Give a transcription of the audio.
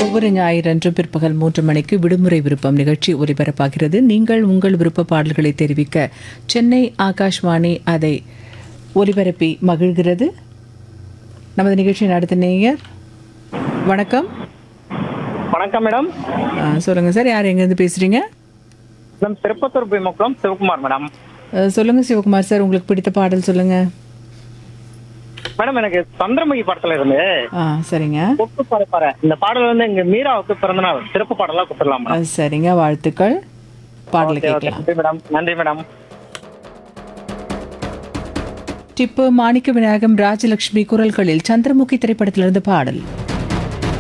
ஒவ்வொரு ஞாயிறன்று பிற்பகல் மூன்று மணிக்கு விடுமுறை விருப்பம் நிகழ்ச்சி ஒலிபரப்பாகிறது நீங்கள் உங்கள் விருப்ப பாடல்களை தெரிவிக்க சென்னை ஆகாஷ்வாணி அதை ஒலிபரப்பி மகிழ்கிறது நமது நிகழ்ச்சியின் அடுத்த நேயர் வணக்கம் வணக்கம் மேடம் ஆ, சொல்லுங்க சார் யார் எங்கேருந்து பேசுறீங்க மேடம் திருப்பத்தூர் பிமுக்குளம் சிவகுமார் மேடம் ஆ, சொல்லுங்க சிவகுமார் சார் உங்களுக்கு பிடித்த பாடல் சொல்லுங்க மேடம் எனக்கு சந்திரமுகி படத்துல இருந்து ஆ சரிங்க கொத்து பரப்பாரு இந்த பாடல் வந்து எங்க மீராவுக்கு பிறந்த நாள் சிறப்பு பாடலா கொடுத்துடலாம் ஆ, மேடம் சரிங்க வாழ்த்துக்கள் பாடலை ஓகே, ஓகே. கேட்கலாம் நன்றி மேடம் நன்றி மேடம் டிப்பு மாணிக்க விநாயகம் ராஜலட்சுமி குரல்களில் சந்திரமுகி திரைப்படத்திலிருந்து பாடல்